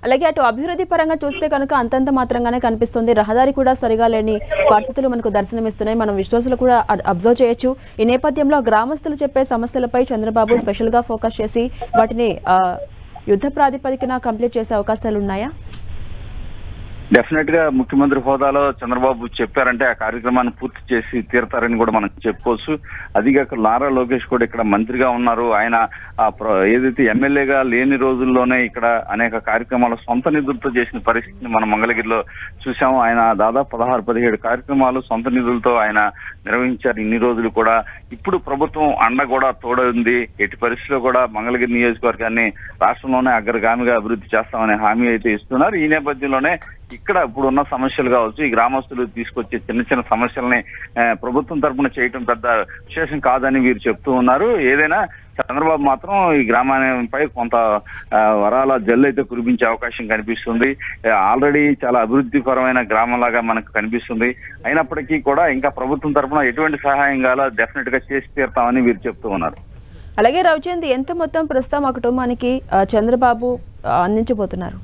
అలాగే అటు అభివృద్ధి పరంగా చూస్తే కనుక అంతంత మాత్రంగానే కనిపిస్తుంది రహదారి కూడా సరిగా లేని పరిస్థితులు మనకు దర్శనమిస్తున్నాయి మనం విశ్వాసులు కూడా అబ్జర్వ్ చేయొచ్చు ఈ నేపథ్యంలో గ్రామస్తులు చెప్పే సమస్యలపై చంద్రబాబు స్పెషల్గా ఫోకస్ చేసి వాటిని ఆ, యుద్ధ ప్రాతిపదికన కంప్లీట్ చేసే అవకాశాలు ఉన్నాయా డెఫినెట్ గా ముఖ్యమంత్రి హోదాలో చంద్రబాబు చెప్పారంటే ఆ కార్యక్రమాన్ని పూర్తి చేసి తీరతారని కూడా మనం చెప్పుకోవచ్చు అదిగాక నారా లోకేష్ కూడా ఇక్కడ మంత్రిగా ఉన్నారు ఆయన ఆ ప్ర- ఏదైతే ఎమ్మెల్యేగా లేని రోజుల్లోనే ఇక్కడ అనేక కార్యక్రమాలు సొంత నిధులతో చేసిన పరిస్థితిని మనం మంగళగిరిలో చూసాము ఆయన దాదాపు పదహారు పదిహేడు కార్యక్రమాలు సొంత నిధులతో ఆయన నిర్వహించారు ఇన్ని రోజులు కూడా ఇప్పుడు ప్రభుత్వం అండ కూడా తోడుంది ఎట్టి పరిస్థితిలో కూడా మంగళగిరి నియోజకవర్గాన్ని రాష్ట్రంలోనే అగ్రగామిగా అభివృద్ధి చేస్తామనే హామీ అయితే ఇస్తున్నారు ఈ నేపథ్యంలోనే ఇక్కడ ఇప్పుడు ఉన్న సమస్యలు కావచ్చు ఈ గ్రామస్తులు తీసుకొచ్చే చిన్న చిన్న సమస్యల్ని ఆ, ప్రభుత్వం తరపున చేయటం పెద్ద విశేషం కాదని వీరు చెప్తూ ఉన్నారు ఏదైనా చంద్రబాబు మాత్రం ఈ గ్రామాలపై కొంత ఆ, వరాల జల్లు అయితే కురిపించే అవకాశం కనిపిస్తుంది ఆ, ఆల్రెడీ చాలా అభివృద్ధిపరమైన గ్రామంలాగా మనకు కనిపిస్తుంది అయినప్పటికీ కూడా ఇంకా ప్రభుత్వం తరపున ఎటువంటి సహాయం కావాలో డెఫినెట్ గా చేసి తీరుతామని వీరు చెప్తూ ఉన్నారు అలాగే రవిచంద్ ఎంత మొత్తం ప్రస్తుతం ఆ కుటుంబానికి ఆ, చంద్రబాబు ఆ, అందించబోతున్నారు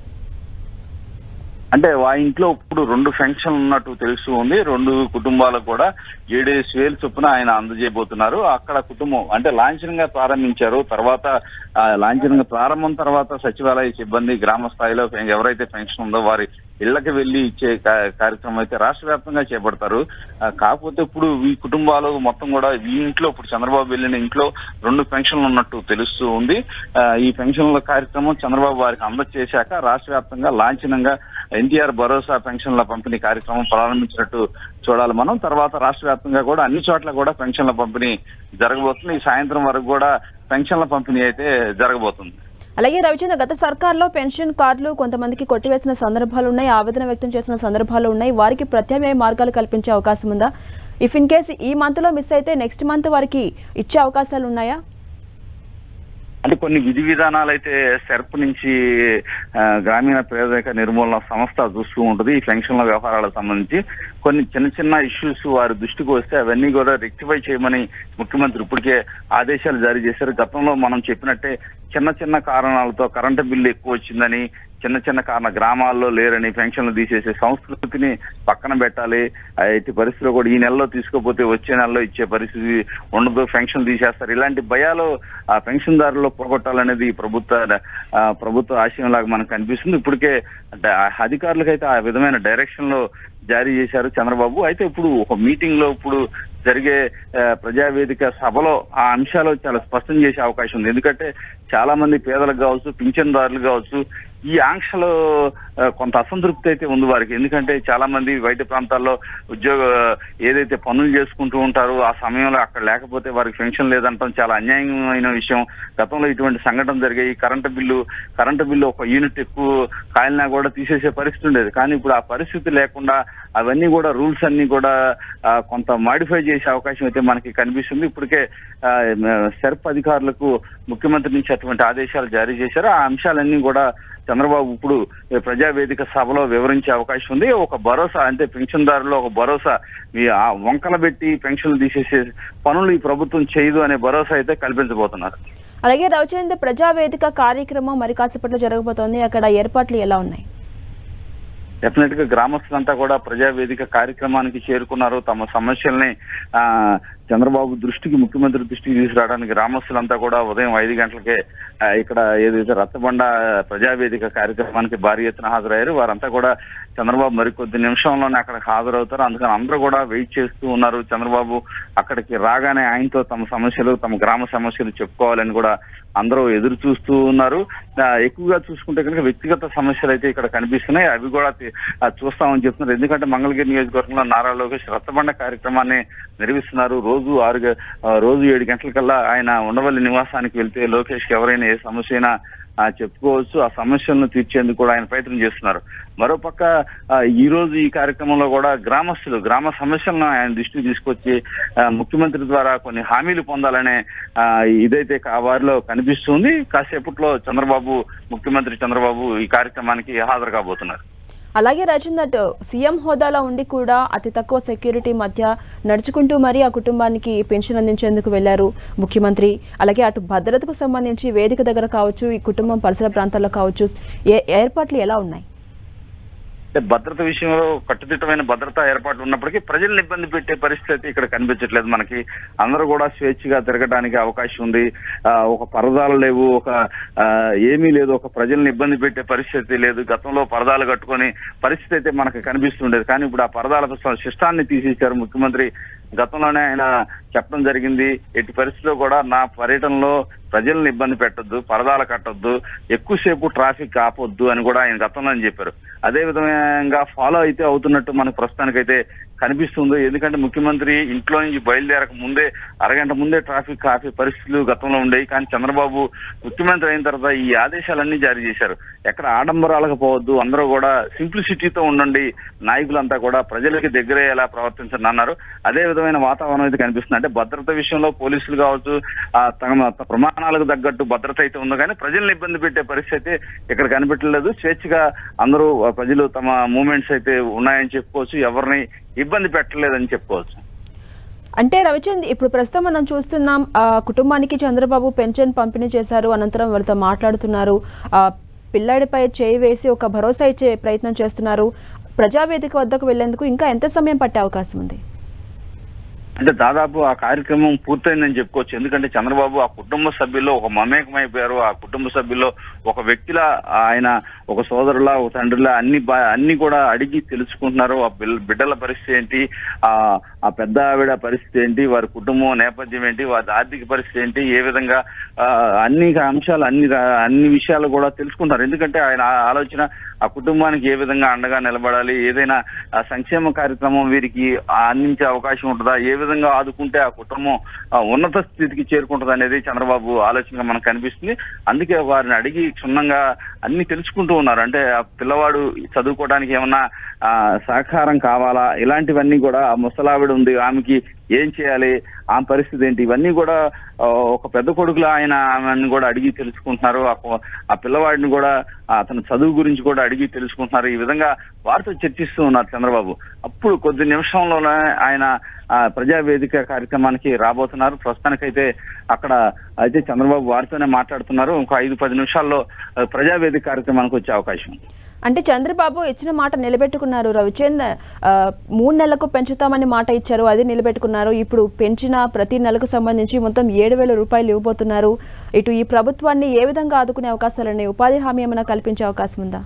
అంటే ఆ ఇంట్లో ఇప్పుడు రెండు ఫంక్షన్లు ఉన్నట్టు తెలుస్తూ ఉంది రెండు కుటుంబాలకు కూడా ఏడేసి వేలు చొప్పున ఆయన అందజేయబోతున్నారు అక్కడ కుటుంబం అంటే లాంఛనంగా ప్రారంభించారు తర్వాత ఆ, లాంఛనంగా ప్రారంభం తర్వాత సచివాలయ సిబ్బంది గ్రామ స్థాయిలో ఎవరైతే పెన్షన్ ఉందో వారి ఇళ్లకి వెళ్లి ఇచ్చే కా- కార్యక్రమం అయితే రాష్ట్ర వ్యాప్తంగా చేపడతారు ఆ, కాకపోతే ఇప్పుడు ఈ కుటుంబాలు మొత్తం కూడా ఈ ఇంట్లో ఇప్పుడు చంద్రబాబు వెళ్ళిన ఇంట్లో రెండు పెన్షన్లు ఉన్నట్టు తెలుస్తూ ఉంది ఆ, ఈ పెన్షన్ల కార్యక్రమం చంద్రబాబు వారికి అందజేశాక రాష్ట్ర వ్యాప్తంగా లాంఛనంగా ఎన్టీఆర్ భరోసా పెన్షన్ల పంపిణీ కార్యక్రమం ప్రారంభించినట్టు చూడాలి మనం తర్వాత రాష్ట్ర వ్యాప్తంగా కూడా అన్ని చోట్ల కూడా పెన్షన్ల పంపిణీ జరగబోతుంది ఈ సాయంత్రం వరకు కూడా పెన్షన్ల పంపిణీ అయితే జరగబోతుంది అలాగే రవిచంద్ర గత సర్కార్లో పెన్షన్ కార్డులు కొంతమందికి కొట్టివేసిన సందర్భాలు ఉన్నాయి ఆవేదన వ్యక్తం చేసిన సందర్భాలు ఉన్నాయి వారికి ప్రత్యామ్నాయ మార్గాలు కల్పించే అవకాశం ఉందా ఇఫ్ ఇన్ కేసు ఈ మంత్లో మిస్ అయితే నెక్స్ట్ మంత్ వారికి ఇచ్చే అవకాశాలు ఉన్నాయా అంటే కొన్ని విధి విధానాలు అయితే సెర్ప్ నుంచి ఆ, గ్రామీణ పేదరిక నిర్మూలన సంస్థ చూస్తూ ఉంటుంది ఈ పెన్షన్ల వ్యవహారాలకు సంబంధించి కొన్ని చిన్న చిన్న ఇష్యూస్ వారి దృష్టికి వస్తే అవన్నీ కూడా రెక్టిఫై చేయమని ముఖ్యమంత్రి ఇప్పటికే ఆదేశాలు జారీ చేశారు గతంలో మనం చెప్పినట్టే చిన్న చిన్న కారణాలతో కరెంటు బిల్లు ఎక్కువ వచ్చిందని చిన్న చిన్న కారణ గ్రామాల్లో లేరని పెన్షన్లు తీసేసే సంస్కృతిని పక్కన పెట్టాలి ఆ, ఎట్టి పరిస్థితిలో కూడా ఈ నెలలో తీసుకోపోతే వచ్చే నెలలో ఇచ్చే పరిస్థితి ఉండదు పెన్షన్ తీసేస్తారు ఇలాంటి భయాలు ఆ పెన్షన్దారుల్లో పోగొట్టాలనేది ఈ ప్రభుత్వ ఆ, ప్రభుత్వ ఆశయం లాగా మనకు కనిపిస్తుంది ఇప్పటికే డ- అధికారులకైతే ఆ విధమైన డైరెక్షన్ లో జారీ చేశారు చంద్రబాబు అయితే ఇప్పుడు ఒక మీటింగ్ లో ఇప్పుడు జరిగే ఆ, ప్రజావేదిక సభలో ఆ అంశాలు చాలా స్పష్టం చేసే అవకాశం ఉంది ఎందుకంటే చాలా మంది పేదలకు కావచ్చు పింఛన్దారులు కావచ్చు ఈ ఆంక్షలు ఆ, కొంత అసంతృప్తి అయితే ఉంది వారికి ఎందుకంటే చాలా మంది బయట ప్రాంతాల్లో ఉద్యోగ ఏదైతే పనులు చేసుకుంటూ ఉంటారో ఆ సమయంలో అక్కడ లేకపోతే వారికి పెన్షన్ లేదంటాం చాలా అన్యాయమైన విషయం గతంలో ఇటువంటి సంఘటన జరిగాయి కరెంటు బిల్లు కరెంటు బిల్లు ఒక యూనిట్ ఎక్కువ కాలినా కూడా తీసేసే పరిస్థితి ఉండేది కానీ ఇప్పుడు ఆ పరిస్థితి లేకుండా అవన్నీ కూడా రూల్స్ అన్ని కూడా ఆ, కొంత మాడిఫై చేసే అవకాశం అయితే మనకి కనిపిస్తుంది ఇప్పటికే ఆ, సెర్ప్ అధికారులకు ముఖ్యమంత్రి నుంచి అటువంటి ఆదేశాలు జారీ చేశారు ఆ అంశాలన్నీ కూడా చంద్రబాబు ఇప్పుడు ప్రజావేదిక సభలో వివరించే అవకాశం ఉంది ఒక భరోసా అంటే పెన్షన్దారులు ఒక భరోసా ఈ ఆ వంకలు పెట్టి పెన్షన్లు తీసేసే పనులు ఈ ప్రభుత్వం చేయదు అనే భరోసా అయితే కల్పించబోతున్నారు అలాగే రవిచంద్ర ప్రజావేదిక కార్యక్రమం మరి కాసేపట్లో జరగబోతోంది అక్కడ ఏర్పాట్లు ఎలా ఉన్నాయి డెఫినెట్ గా గ్రామస్తులంతా కూడా ప్రజావేదిక కార్యక్రమానికి చేరుకున్నారు తమ సమస్యల్ని ఆ చంద్రబాబు దృష్టికి ముఖ్యమంత్రి దృష్టికి తీసుకురావడానికి గ్రామస్తులంతా కూడా ఉదయం ఐదు గంటలకే ఆ, ఇక్కడ ఏదైతే రచ్చబండ ప్రజావేదిక కార్యక్రమానికి భారీ ఎత్తున హాజరయ్యారు వారంతా కూడా చంద్రబాబు మరికొద్ది నిమిషంలోనే అక్కడికి హాజరవుతారు అందుకని అందరూ కూడా వెయిట్ చేస్తూ ఉన్నారు చంద్రబాబు అక్కడికి రాగానే ఆయనతో తమ సమస్యలు తమ గ్రామ సమస్యలు చెప్పుకోవాలని కూడా అందరూ ఎదురు చూస్తూ ఉన్నారు ఆ, ఎక్కువగా చూసుకుంటే కనుక వ్యక్తిగత సమస్యలు అయితే ఇక్కడ కనిపిస్తున్నాయి అవి కూడా తి- ఆ, చూస్తామని చెప్తున్నారు ఎందుకంటే మంగళగిరి నియోజకవర్గంలో నారా లోకేష్ రచ్చబండ కార్యక్రమాన్ని నిర్వహిస్తున్నారు రోజు ఆరు గ- ఆ, రోజు ఏడు గంటలకల్లా ఆయన ఉండవల్లి నివాసానికి వెళ్తే లోకేష్ కి ఎవరైనా ఏ సమస్య అయినా ఆ, చెప్పుకోవచ్చు ఆ సమస్యలను తీర్చేందుకు కూడా ఆయన ప్రయత్నం చేస్తున్నారు మరోపక్క ఆ, ఈ రోజు ఈ కార్యక్రమంలో కూడా గ్రామస్తులు గ్రామ సమస్యలను ఆయన దృష్టికి తీసుకొచ్చి ఆ, ముఖ్యమంత్రి ద్వారా కొన్ని హామీలు పొందాలనే ఆ, ఇదైతే కా- వారిలో కనిపిస్తుంది కాసేపట్లో చంద్రబాబు ముఖ్యమంత్రి చంద్రబాబు ఈ కార్యక్రమానికి హాజరు కాబోతున్నారు అలాగే రచందట్ సీఎం హోదాలో ఉండి కూడా అతి తక్కువ సెక్యూరిటీ మధ్య నడుచుకుంటూ మరీ ఆ కుటుంబానికి పెన్షన్ అందించేందుకు వెళ్లారు ముఖ్యమంత్రి అలాగే అటు భద్రతకు సంబంధించి వేదిక దగ్గర కావచ్చు ఈ కుటుంబం పరిసర ప్రాంతాల్లో కావచ్చు ఏ ఏర్పాట్లు ఎలా ఉన్నాయి అంటే భద్రత విషయంలో కట్టుదిట్టమైన భద్రతా ఏర్పాటు ఉన్నప్పటికీ ప్రజల్ని ఇబ్బంది పెట్టే పరిస్థితి ఇక్కడ కనిపించట్లేదు మనకి అందరూ కూడా స్వేచ్ఛగా తిరగడానికి అవకాశం ఉంది ఆ, ఒక పరదాలు లేవు ఒక ఆ, ఏమీ లేదు ఒక ప్రజల్ని ఇబ్బంది పెట్టే పరిస్థితి లేదు గతంలో పరదాలు కట్టుకొని పరిస్థితి అయితే మనకు కనిపిస్తుండేది కానీ ఇప్పుడు ఆ పరదాల శిష్టాన్ని తీసేశారు ముఖ్యమంత్రి గతంలోనే ఆయన చెప్పడం జరిగింది ఎట్టి పరిస్థితిలో కూడా నా పర్యటనలో ప్రజల్ని ఇబ్బంది పెట్టొద్దు పరదాలు కట్టొద్దు ఎక్కువసేపు ట్రాఫిక్ ఆపొద్దు అని కూడా ఆయన గతంలో చెప్పారు అదే విధంగా ఫాలో అయితే అవుతున్నట్టు మనకు ప్రస్తుతానికైతే కనిపిస్తుంది ఎందుకంటే ముఖ్యమంత్రి ఇంట్లో నుంచి బయలుదేరక ముందే అరగంట ముందే ట్రాఫిక్ ఆపే పరిస్థితులు గతంలో ఉండేవి కానీ చంద్రబాబు ముఖ్యమంత్రి అయిన తర్వాత ఈ ఆదేశాలన్నీ జారీ చేశారు ఎక్కడ ఆడంబరాలకు పోవద్దు అందరూ కూడా సింప్లిసిటీతో ఉండండి నాయకులంతా కూడా ప్రజలకి దగ్గరయ్యేలా ప్రవర్తించండి అన్నారు అదే విధమైన వాతావరణం అయితే కనిపిస్తుంది అంటే భద్రత విషయంలో పోలీసులు కావచ్చు ఆ తమ ప్రమాణాలకు తగ్గట్టు భద్రత అయితే ఉంది కానీ ప్రజల్ని ఇబ్బంది పెట్టే పరిస్థితి ఇక్కడ కనిపెట్టలేదు స్వేచ్ఛగా అందరూ ఆ, ప్రజలు తమ మూమెంట్స్ అయితే ఉన్నాయని చెప్పుకోవచ్చు ఎవరిని ఇబ్బంది పెట్టలేదని చెప్పుకోవచ్చు అంటే రవిచంద్ ఇప్పుడు ప్రస్తుతం మనం చూస్తున్నాం ఆ కుటుంబానికి చంద్రబాబు పెన్షన్ పంపిణీ చేశారు అనంతరం వాళ్ళతో మాట్లాడుతున్నారు ఆ పిల్లాడిపై చేయి వేసి ఒక భరోసా ఇచ్చే ప్రయత్నం చేస్తున్నారు ప్రజావేదిక వద్దకు వెళ్లేందుకు ఇంకా ఎంత సమయం పట్టే అవకాశం ఉంది అంటే దాదాపు ఆ కార్యక్రమం పూర్తయిందని చెప్పుకోవచ్చు ఎందుకంటే చంద్రబాబు ఆ కుటుంబ సభ్యుల్లో ఒక మమేకమైపోయారు ఆ కుటుంబ సభ్యుల్లో ఒక వ్యక్తిలా ఆయన ఒక సోదరులా ఒక తండ్రిలా అన్ని బా- అన్ని కూడా అడిగి తెలుసుకుంటున్నారు ఆ పిల్ల- బిడ్డల పరిస్థితి ఏంటి ఆ ఆ పెద్ద ఆవిడ పరిస్థితి ఏంటి వారి కుటుంబం నేపథ్యం ఏంటి వారి ఆర్థిక పరిస్థితి ఏంటి ఏ విధంగా ఆ, అన్ని అంశాలు అన్ని రా- అన్ని విషయాలు కూడా తెలుసుకుంటారు ఎందుకంటే ఆయన ఆ ఆలోచన ఆ కుటుంబానికి ఏ విధంగా అండగా నిలబడాలి ఏదైనా ఆ సంక్షేమ కార్యక్రమం వీరికి ఆ అందించే అవకాశం ఉంటుందా ఏ విధంగా ఆదుకుంటే ఆ కుటుంబం ఆ ఉన్నత స్థితికి చేరుకుంటుంది అనేది చంద్రబాబు ఆలోచనగా మనకు కనిపిస్తుంది అందుకే వారిని అడిగి క్షుణ్ణంగా అన్ని తెలుసుకుంటూ ఉన్నారు అంటే ఆ పిల్లవాడు చదువుకోవడానికి ఏమన్నా ఆ సహకారం కావాలా ఇలాంటివన్నీ కూడా ఆ ముసలావిడ ఉంది ఆమెకి ఏం చేయాలి ఆ పరిస్థితి ఏంటి ఇవన్నీ కూడా ఆ, ఒక పెద్ద కొడుకులా ఆయన ఆమెను కూడా అడిగి తెలుసుకుంటున్నారు ఆ కొ- ఆ పిల్లవాడిని కూడా ఆ, అతని చదువు గురించి కూడా అడిగి తెలుసుకుంటున్నారు ఈ విధంగా వారితో చర్చిస్తూ ఉన్నారు చంద్రబాబు అప్పుడు కొద్ది నిమిషంలోనే ఆయన ఆ, ప్రజావేదిక కార్యక్రమానికి రాబోతున్నారు ప్రస్తుతానికైతే అక్కడ అయితే చంద్రబాబు వారితోనే మాట్లాడుతున్నారు ఇంకో ఐదు పది నిమిషాల్లో ఆ, ప్రజావేదిక కార్యక్రమానికి వచ్చే అవకాశం ఉంది అంటే చంద్రబాబు ఇచ్చిన మాట నిలబెట్టుకున్నారు రవిచంద్ ఆ, మూడు నెలలకు పెంచుతామని మాట ఇచ్చారు అది నిలబెట్టుకున్నారు ఇప్పుడు పెంచిన ప్రతి నెలకు సంబంధించి మొత్తం ఏడు వేల రూపాయలు ఇవ్వబోతున్నారు ఇటు ఈ ప్రభుత్వాన్ని ఏ విధంగా ఆదుకునే అవకాశాలని ఉపాధి హామీ ఏమైనా కల్పించే అవకాశం ఉందా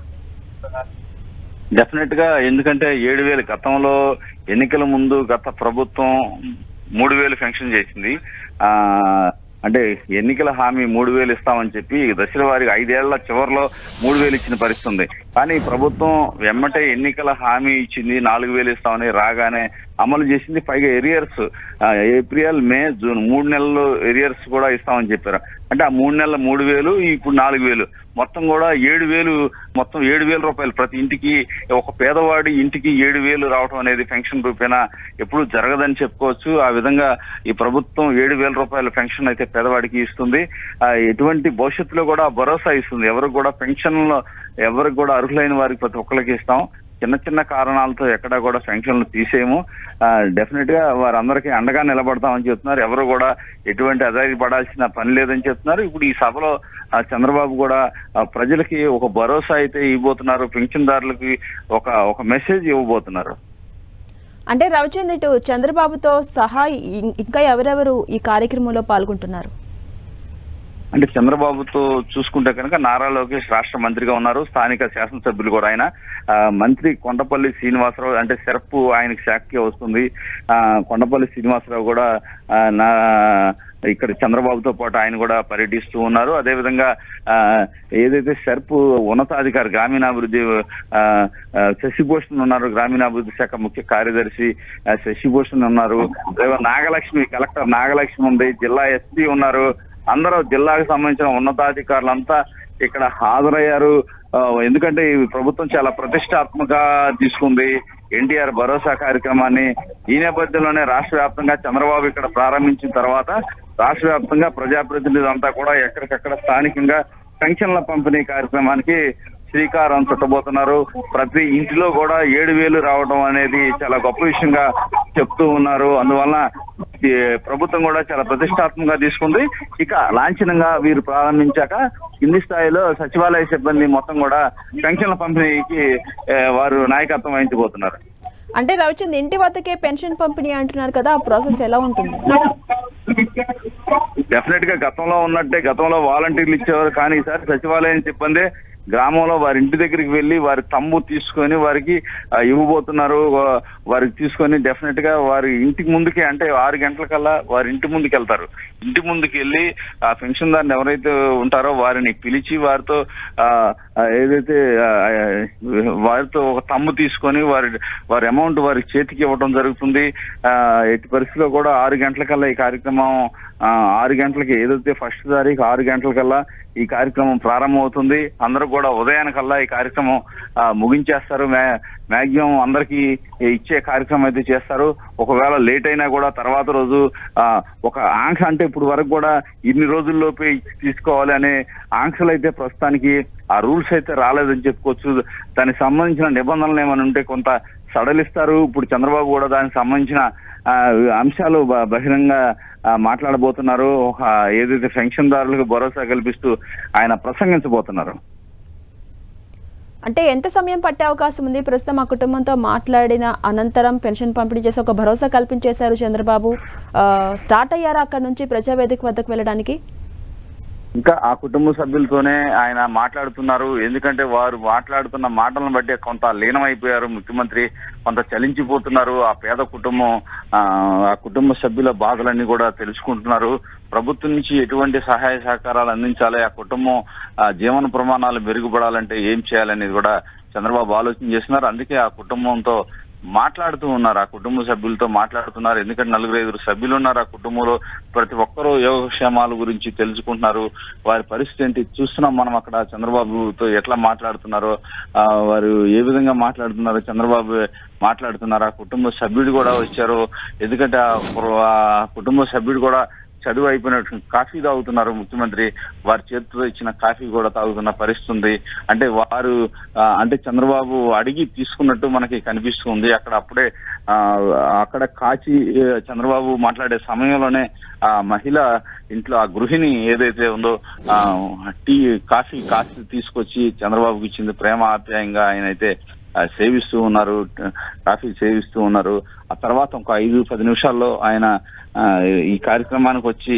డెఫినెట్ గా ఎందుకంటే ఏడు వేలు గతంలో ఎన్నికల ముందు గత ప్రభుత్వం మూడు వేలు ఫెన్షన్ చేసింది ఆ అంటే ఎన్నికల హామీ మూడు వేలు ఇస్తామని చెప్పి దశల వారికి ఐదేళ్ల చివరిలో మూడు వేలు ఇచ్చిన పరిస్థితి ఉంది కానీ ప్రభుత్వం వెమ్మటే ఎన్నికల హామీ ఇచ్చింది నాలుగు వేలు ఇస్తామని రాగానే అమలు చేసింది పైగా ఎరియర్స్ ఏప్రిల్ మే జూన్ మూడు నెలలు ఎరియర్స్ కూడా ఇస్తామని చెప్పారు అంటే ఆ మూడు నెలల మూడు వేలు ఇప్పుడు నాలుగు వేలు మొత్తం కూడా ఏడు వేలు మొత్తం ఏడు వేల రూపాయలు ప్రతి ఇంటికి ఒక పేదవాడి ఇంటికి ఏడు వేలు రావడం అనేది పెన్షన్ రూపేణా ఎప్పుడు జరగదని చెప్పుకోవచ్చు ఆ విధంగా ఈ ప్రభుత్వం ఏడు వేల రూపాయల పెన్షన్ అయితే పేదవాడికి ఇస్తుంది ఆ, ఎటువంటి భవిష్యత్తులో కూడా భరోసా ఇస్తుంది ఎవరికి కూడా పెన్షన్ ఎవరికి కూడా అర్హులైన వారికి ప్రతి ఒక్కరికి ఇస్తాం చిన్న చిన్న కారణాలతో ఎక్కడా కూడా పెన్షన్లు తీసేయము డెఫినెట్ గా వారందరికీ అండగా నిలబడతామని చెప్తున్నారు ఎవరు కూడా ఎటువంటి అదాయి పడాల్సిన పని లేదని చెప్తున్నారు ఇప్పుడు ఈ సభలో ఆ, చంద్రబాబు కూడా ఆ, ప్రజలకి ఒక భరోసా అయితే ఇవ్వబోతున్నారు పెన్షన్దారులకి ఒక ఒక మెసేజ్ ఇవ్వబోతున్నారు అంటే రవిచంద్ ఇటు చంద్రబాబుతో సహా ఇం- ఇంకా ఎవరెవరు ఈ కార్యక్రమంలో పాల్గొంటున్నారు అంటే చంద్రబాబుతో చూసుకుంటే కనుక నారా లోకేష్ రాష్ట్ర మంత్రిగా ఉన్నారు స్థానిక శాసనసభ్యులు కూడా ఆయన ఆ, మంత్రి కొండపల్లి శ్రీనివాసరావు అంటే సెరప్ ఆయనకి శాఖకి వస్తుంది ఆ, కొండపల్లి శ్రీనివాసరావు కూడా ఆ, నా ఇక్కడ చంద్రబాబుతో పాటు ఆయన కూడా పర్యటిస్తూ ఉన్నారు అదేవిధంగా ఆ, ఏదైతే సెర్ప్ ఉన్నతాధికారి గ్రామీణాభివృద్ధి ఆ, ఆ, శశిభూషణ్ ఉన్నారు గ్రామీణాభివృద్ధి శాఖ ముఖ్య కార్యదర్శి ఆ, శశిభూషణ్ ఉన్నారు అదేవిధంగా నాగలక్ష్మి కలెక్టర్ నాగలక్ష్మి ఉంది జిల్లా ఎస్పీ ఉన్నారు అందరూ జిల్లాకు సంబంధించిన ఉన్నతాధికారులంతా ఇక్కడ హాజరయ్యారు ఆ, ఎందుకంటే ఈ ప్రభుత్వం చాలా ప్రతిష్టాత్మక తీసుకుంది ఎన్టీఆర్ భరోసా కార్యక్రమాన్ని ఈ నేపథ్యంలోనే రాష్ట్ర వ్యాప్తంగా చంద్రబాబు ఇక్కడ ప్రారంభించిన తర్వాత రాష్ట్ర వ్యాప్తంగా ప్రజాప్రతినిధులంతా కూడా ఎక్కడికక్కడ స్థానికంగా పెన్షన్ల పంపిణీ కార్యక్రమానికి శ్రీకారం చుట్టబోతున్నారు ప్రతి ఇంటిలో కూడా ఏడు వేలు రావడం అనేది చాలా గొప్ప విషయంగా చెప్తూ ఉన్నారు అందువలన ఈ ప్రభుత్వం కూడా చాలా ప్రతిష్టాత్మకంగా తీసుకుంది ఇక లాంఛనంగా వీరు ప్రారంభించాక కింది స్థాయిలో సచివాలయ సిబ్బంది మొత్తం కూడా పెన్షన్ల పంపిణీకి ఏ, వారు నాయకత్వం వహించబోతున్నారు అంటే రవిచంద్ ఇంటి వద్దకే పెన్షన్ పంపిణీ అంటున్నారు కదా ఆ ప్రాసెస్ ఎలా ఉంటుంది డెఫినెట్ గా గతంలో ఉన్నట్టే గతంలో వాలంటీర్లు ఇచ్చేవారు కానీ ఈసారి సచివాలయం సిబ్బంది గ్రామంలో వారి ఇంటి దగ్గరికి వెళ్ళి వారి తమ్ము తీసుకొని వారికి ఆ, ఇవ్వబోతున్నారు వా- వారికి తీసుకొని డెఫినెట్ గా వారి ఇంటికి ముందుకే అంటే ఆరు గంటలకల్లా వారి ఇంటి ముందుకు వెళ్తారు ఇంటి ముందుకు వెళ్ళి ఆ పెన్షన్ దారిని ఎవరైతే ఉంటారో వారిని పిలిచి వారితో ఆ, ఆ, ఏదైతే ఆ, ఆ, వారితో ఒక తమ్ము తీసుకొని వారి వారి అమౌంట్ వారి చేతికి ఇవ్వడం జరుగుతుంది ఆ, ఎట్టి పరిస్థితిలో కూడా ఆరు గంటలకల్లా ఈ కార్యక్రమం ఆ, ఆరు గంటలకి ఏదైతే ఫస్ట్ తారీఖు ఆరు గంటలకల్లా ఈ కార్యక్రమం ప్రారంభమవుతుంది అందరూ కూడా ఉదయానికల్లా ఈ కార్యక్రమం ఆ, ముగించేస్తారు మ్యాక్సిమం అందరికి ఇచ్చే కార్యక్రమం అయితే చేస్తారు ఒకవేళ లేట్ అయినా కూడా తర్వాత రోజు ఆ, ఒక ఆంక్ష అంటే ఇప్పుడు వరకు కూడా ఇన్ని రోజుల్లోపే తీసుకోవాలి అనే ఆంక్షలు అయితే ప్రస్తుతానికి ఆ రూల్స్ అయితే రాలేదని చెప్పుకోవచ్చు దానికి సంబంధించిన నిబంధనలు ఏమైనా ఉంటే కొంత సడలిస్తారు ఇప్పుడు చంద్రబాబు కూడా దానికి సంబంధించిన ఆ, అంశాలు బ- బహిరంగ ఆ, మాట్లాడబోతున్నారు ఒక ఏదైతే పెన్షన్దారులకు భరోసా కల్పిస్తూ ఆయన ప్రసంగించబోతున్నారు అంటే ఎంత సమయం పట్టే అవకాశం ఉంది ప్రస్తుతం ఆ కుటుంబంతో మాట్లాడిన అనంతరం పెన్షన్ పంపిణీ చేసి ఒక భరోసా కల్పించేశారు చంద్రబాబు ఆ, స్టార్ట్ అయ్యారా అక్కడ నుంచి ప్రజావేదిక వద్దకు వెళ్ళడానికి ఇంకా ఆ కుటుంబ సభ్యులతోనే ఆయన మాట్లాడుతున్నారు ఎందుకంటే వారు మాట్లాడుతున్న మాటలను బట్టి కొంత లీనమైపోయారు ముఖ్యమంత్రి కొంత చలించిపోతున్నారు ఆ పేద కుటుంబం ఆ ఆ కుటుంబ సభ్యుల బాధలన్నీ కూడా తెలుసుకుంటున్నారు ప్రభుత్వం నుంచి ఎటువంటి సహాయ సహకారాలు అందించాలి ఆ కుటుంబం ఆ జీవన ప్రమాణాలు మెరుగుపడాలంటే ఏం చేయాలనేది కూడా చంద్రబాబు ఆలోచన చేస్తున్నారు అందుకే ఆ కుటుంబంతో మాట్లాడుతూ ఉన్నారు ఆ కుటుంబ సభ్యులతో మాట్లాడుతున్నారు ఎందుకంటే నలుగురు ఐదుగురు సభ్యులు ఉన్నారు ఆ కుటుంబంలో ప్రతి ఒక్కరూ యోగక్షేమాల గురించి తెలుసుకుంటున్నారు వారి పరిస్థితి ఏంటి చూస్తున్నాం మనం అక్కడ చంద్రబాబుతో ఎట్లా మాట్లాడుతున్నారో ఆ, వారు ఏ విధంగా మాట్లాడుతున్నారో చంద్రబాబు మాట్లాడుతున్నారు ఆ కుటుంబ సభ్యుడు కూడా వచ్చారు ఎందుకంటే ఆ కుర్ర- ఆ కుటుంబ సభ్యుడు కూడా చదువు అయిపోయినట్టు కాఫీ తాగుతున్నారు ముఖ్యమంత్రి వారి చేతితో ఇచ్చిన కాఫీ కూడా తాగుతున్న పరిస్థితి ఉంది అంటే వారు ఆ, అంటే చంద్రబాబు అడిగి తీసుకున్నట్టు మనకి కనిపిస్తుంది అక్కడ అప్పుడే ఆ, అక్కడ కాచి ఏ, చంద్రబాబు మాట్లాడే సమయంలోనే ఆ మహిళ ఇంట్లో ఆ గృహిణి ఏదైతే ఉందో ఆ టీ కాఫీ కాఫీ తీసుకొచ్చి చంద్రబాబుకి ఇచ్చింది ప్రేమ ఆప్యాయంగా ఆయన అయితే ఆ, సేవిస్తూ ఉన్నారు కాఫీ సేవిస్తూ ఉన్నారు ఆ తర్వాత ఒక ఐదు పది నిమిషాల్లో ఆయన ఆ, ఈ కార్యక్రమానికి వచ్చి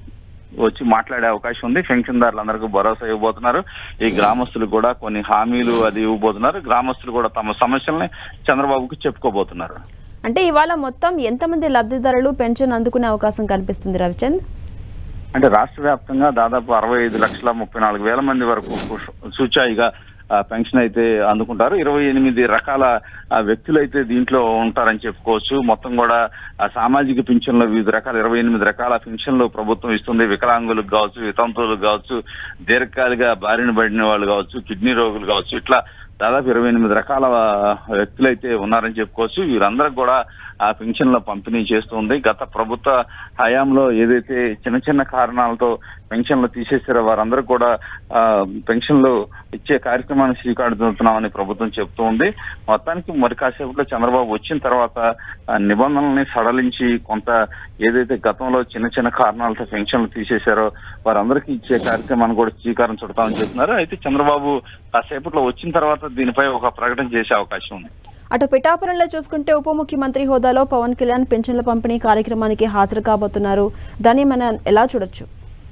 వచ్చి మాట్లాడే అవకాశం ఉంది పెన్షన్దారులందరికీ భరోసా ఇవ్వబోతున్నారు ఈ గ్రామస్తులు కూడా కొన్ని హామీలు అది ఇవ్వబోతున్నారు గ్రామస్తులు కూడా తమ సమస్యల్ని చంద్రబాబుకి చెప్పుకోబోతున్నారు అంటే ఇవాళ మొత్తం ఎంతమంది లబ్ధిదారులు పెన్షన్ అందుకునే అవకాశం కనిపిస్తుంది రవిచంద్ అంటే రాష్ట్ర వ్యాప్తంగా దాదాపు అరవై ఐదు లక్షల ముప్పై నాలుగు వేల మంది వరకు సూచాయిగా ఆ, పెన్షన్ అయితే అందుకుంటారు ఇరవై ఎనిమిది రకాల ఆ, వ్యక్తులు అయితే దీంట్లో ఉంటారని చెప్పుకోవచ్చు మొత్తం కూడా ఆ, సామాజిక పింఛన్లు వివిధ రకాల ఇరవై ఎనిమిది రకాల పింఛన్లు ప్రభుత్వం ఇస్తుంది వికలాంగులకు కావచ్చు వితంతువులకు కావచ్చు దీర్ఘకాలిక బారిన పడిన వాళ్ళు కావచ్చు కిడ్నీ రోగులు కావచ్చు ఇట్లా దాదాపు ఇరవై ఎనిమిది రకాల వ్యక్తులు అయితే ఉన్నారని చెప్పుకోవచ్చు వీరందరికి కూడా ఆ పెన్షన్ల పంపిణీ చేస్తుంది గత ప్రభుత్వ హయాంలో ఏదైతే చిన్న చిన్న కారణాలతో పెన్షన్లు తీసేసారో వారందరూ కూడా ఆ, పెన్షన్లు ఇచ్చే కార్యక్రమాన్ని శ్రీకారం చుడుతున్నామని ప్రభుత్వం చెప్తూ ఉంది మొత్తానికి మరి కాసేపట్లో చంద్రబాబు వచ్చిన తర్వాత ఆ, నిబంధనల్ని సడలించి కొంత ఏదైతే గతంలో చిన్న చిన్న కారణాలతో పెన్షన్లు తీసేశారో వారందరికీ ఇచ్చే కార్యక్రమాన్ని కూడా శ్రీకారం చుడతామని చెప్తున్నారు అయితే చంద్రబాబు కాసేపట్లో వచ్చిన తర్వాత దీనిపై ఒక ప్రకటన చేసే అవకాశం ఉంది అటు పిఠాపురంలో చూసుకుంటే ఉప ముఖ్యమంత్రి హోదాలో పవన్ కళ్యాణ్ పెన్షన్ల పంపిణీ కార్యక్రమానికి హాజరు కాబోతున్నారు దాన్ని మనం ఎలా చూడొచ్చు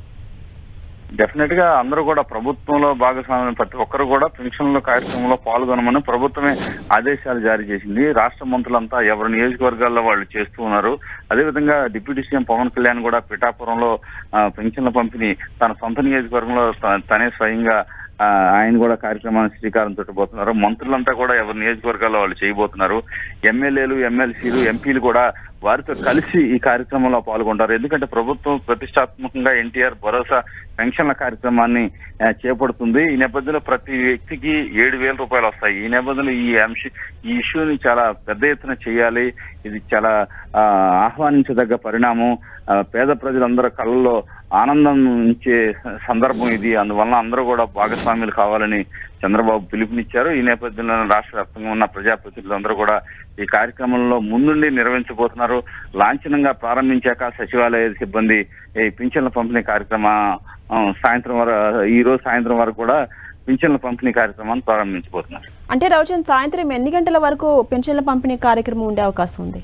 డెఫినెట్ గా అందరూ కూడా ప్రభుత్వంలో భాగస్వామ్యం ప్రతి ఒక్కరు కూడా పెన్షన్ల కార్యక్రమంలో పాల్గొనమని ప్రభుత్వమే ఆదేశాలు జారీ చేసింది రాష్ట్ర మంత్రులంతా ఎవరి నియోజకవర్గాల్లో వాళ్ళు చేస్తూ ఉన్నారు అదేవిధంగా డిప్యూటీ సీఎం పవన్ కళ్యాణ్ కూడా పిఠాపురంలో ఆ, పెన్షన్ల పంపిణీ తన సొంత నియోజకవర్గంలో త- తనే స్వయంగా ఆ, ఆయన కూడా కార్యక్రమాన్ని శ్రీకారం చుట్టబోతున్నారు మంత్రులంతా కూడా ఎవరి నియోజకవర్గాల్లో వాళ్ళు చేయబోతున్నారు ఎమ్మెల్యేలు ఎమ్మెల్సీలు ఎంపీలు కూడా వారితో కలిసి ఈ కార్యక్రమంలో పాల్గొంటారు ఎందుకంటే ప్రభుత్వం ప్రతిష్టాత్మకంగా ఎన్టీఆర్ భరోసా పెన్షన్ల కార్యక్రమాన్ని ఆ, చేపడుతుంది ఈ నేపథ్యంలో ప్రతి వ్యక్తికి ఏడు వేల రూపాయలు వస్తాయి ఈ నేపథ్యంలో ఈ అంశ ఈ ఇష్యూని చాలా పెద్ద ఎత్తున చేయాలి ఇది చాలా ఆ, ఆహ్వానించదగ్గ పరిణామం ఆ, పేద ప్రజలందరూ కళ్ళల్లో ఆనందం ఇచ్చే సందర్భం ఇది అందువలన అందరూ కూడా భాగస్వాములు కావాలని చంద్రబాబు పిలుపునిచ్చారు ఈ నేపథ్యంలో రాష్ట్ర వ్యాప్తంగా ఉన్న ప్రజాప్రతినిధులందరూ కూడా ఈ కార్యక్రమంలో ముందుండి నిర్వహించబోతున్నారు లాంఛనంగా ప్రారంభించాక సచివాలయ సిబ్బంది ఈ పింఛన్ల పంపిణీ కార్యక్రమ ఆ, సాయంత్రం వరకు ఈ రోజు సాయంత్రం వరకు కూడా పింఛన్ల పంపిణీ కార్యక్రమాన్ని ప్రారంభించబోతున్నారు అంటే రవిచంద్ సాయంత్రం ఎన్ని గంటల వరకు పెన్షన్ల పంపిణీ కార్యక్రమం ఉండే అవకాశం ఉంది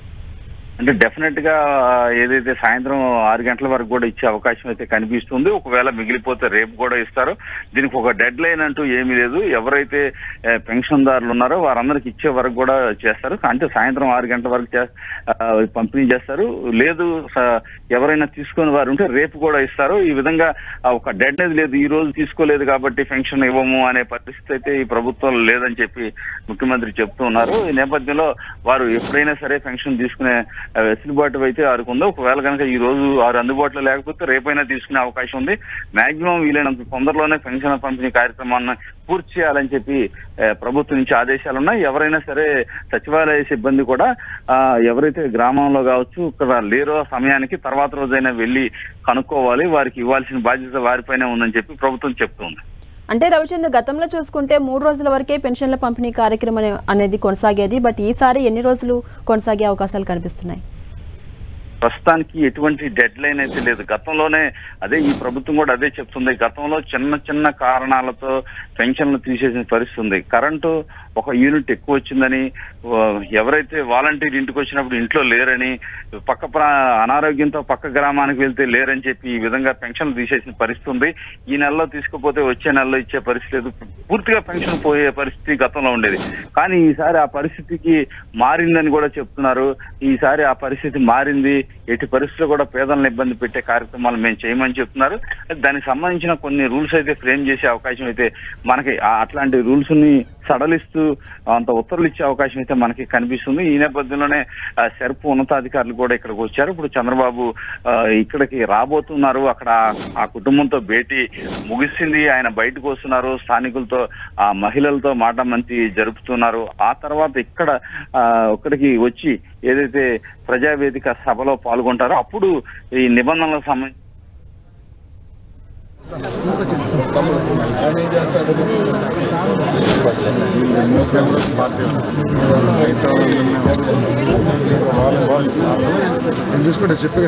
అంటే డెఫినెట్ గా ఏదైతే సాయంత్రం ఆరు గంటల వరకు కూడా ఇచ్చే అవకాశం అయితే కనిపిస్తుంది ఒకవేళ మిగిలిపోతే రేపు కూడా ఇస్తారు దీనికి ఒక డెడ్ లైన్ అంటూ ఏమీ లేదు ఎవరైతే ఆ, పెన్షన్దారులు ఉన్నారో వారందరికి ఇచ్చే వరకు కూడా చేస్తారు అంటే సాయంత్రం ఆరు గంటల వరకు చే- ఆ, పంపిణీ చేస్తారు లేదు స- ఎవరైనా తీసుకుని వారు ఉంటే రేపు కూడా ఇస్తారు ఈ విధంగా ఆ, ఒక డెడ్ అనేది లేదు ఈ రోజు తీసుకోలేదు కాబట్టి పెన్షన్ ఇవ్వము అనే పరిస్థితి అయితే ఈ ప్రభుత్వం లేదని చెప్పి ముఖ్యమంత్రి చెప్తూ ఉన్నారు ఈ నేపథ్యంలో వారు ఎప్పుడైనా సరే పెన్షన్ తీసుకునే ఆ, వెసులుబాటు అయితే వారికి ఉందో ఒకవేళ కనుక ఈ రోజు వారు అందుబాటులో లేకపోతే రేపైనా తీసుకునే అవకాశం ఉంది మాక్సిమం వీలైనంత తొందరలోనే పెన్షన్ పంపిణీ కార్యక్రమాన్ని పూర్తి చేయాలని చెప్పి ఆ, ప్రభుత్వం నుంచి ఆదేశాలు ఉన్నాయి ఎవరైనా సరే సచివాలయ సిబ్బంది కూడా ఆ, ఎవరైతే గ్రామంలో కావచ్చు ఇక్కడ లేరో ఆ సమయానికి తర్వాత రోజైనా వెళ్ళి కనుక్కోవాలి వారికి ఇవ్వాల్సిన బాధ్యత వారిపైనే ఉందని చెప్పి ప్రభుత్వం చెప్తుంది అంటే రవిచంద్ర గతంలో చూసుకుంటే మూడు రోజుల వరకే పెన్షన్ల పంపిణీ కార్యక్రమం అనే- అనేది కొనసాగేది బట్ ఈసారి ఎన్ని రోజులు కొనసాగే అవకాశాలు కనిపిస్తున్నాయి ప్రస్తుతానికి ఎటువంటి డెడ్ లైన్ అయితే లేదు గతంలోనే అదే ఈ ప్రభుత్వం కూడా అదే చెప్తుంది గతంలో చిన్న చిన్న కారణాలతో పెన్షన్లు తీసేసిన పరిస్థితి ఉంది కరెంటు ఒక యూనిట్ ఎక్కువ వచ్చిందని ఆ, ఎవరైతే వాలంటీర్ ఇంటికి వచ్చినప్పుడు ఇంట్లో లేరని పక్క ప్రా అనారోగ్యంతో పక్క గ్రామానికి వెళ్తే లేరని చెప్పి ఈ విధంగా పెన్షన్లు తీసేసిన పరిస్థితి ఉంది ఈ నెలలో తీసుకుపోతే వచ్చే నెలలో ఇచ్చే పరిస్థితి లేదు పూర్తిగా పెన్షన్ పోయే పరిస్థితి గతంలో ఉండేది కానీ ఈసారి ఆ పరిస్థితికి మారిందని కూడా చెప్తున్నారు ఈసారి ఆ పరిస్థితి మారింది ఎట్టి పరిస్థితుల్లో కూడా పేదలను ఇబ్బంది పెట్టే కార్యక్రమాలు మేము చేయమని చెప్తున్నారు దానికి సంబంధించిన కొన్ని రూల్స్ అయితే ఫ్రేమ్ చేసే అవకాశం అయితే మనకి ఆ- అట్లాంటి రూల్స్ ని సడలిస్తూ అంత ఉత్తర్వులు ఇచ్చే అవకాశం అయితే మనకి కనిపిస్తుంది ఈ నేపథ్యంలోనే ఆ, సెర్ప్ ఉన్నతాధికారులు కూడా ఇక్కడికి వచ్చారు ఇప్పుడు చంద్రబాబు ఆ, ఇక్కడికి రాబోతున్నారు అక్కడ ఆ కుటుంబంతో భేటీ ముగిసింది ఆయన బయటకు వస్తున్నారు స్థానికులతో ఆ మహిళలతో మాట మంచి జరుపుతున్నారు ఆ తర్వాత ఇక్కడ ఆ, ఇక్కడికి వచ్చి ఏదైతే ప్రజావేదిక సభలో పాల్గొంటారో అప్పుడు ఈ నిబంధనలకు సంబంధించి చూసుకుంటే చెప్పగా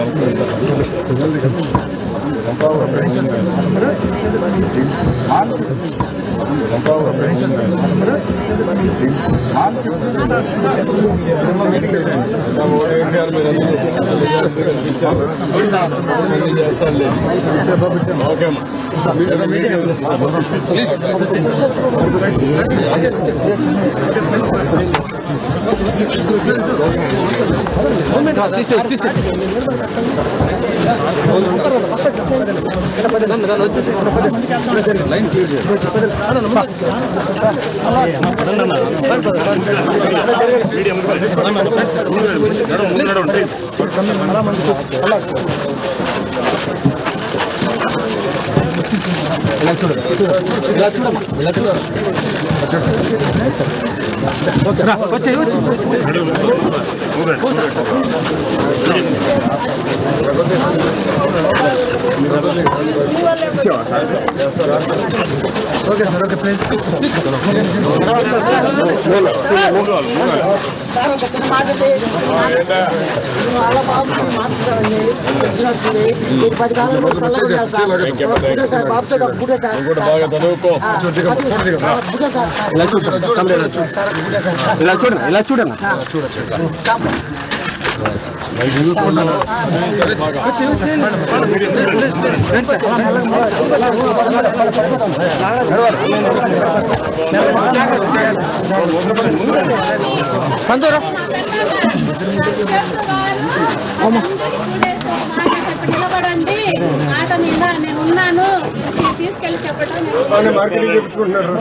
ఓకే సార్ ఓకే ప్లీజ్ బాగా చదువుకో ఇలా చూడండి ఇలా చూడండి ఇలా చూడండి నిలబడండి మాట మీద నేను ఉన్నాను తీసుకెళ్లి చెప్పడం నేను మార్కెటింగ్ చెప్పుకుంటున్నారు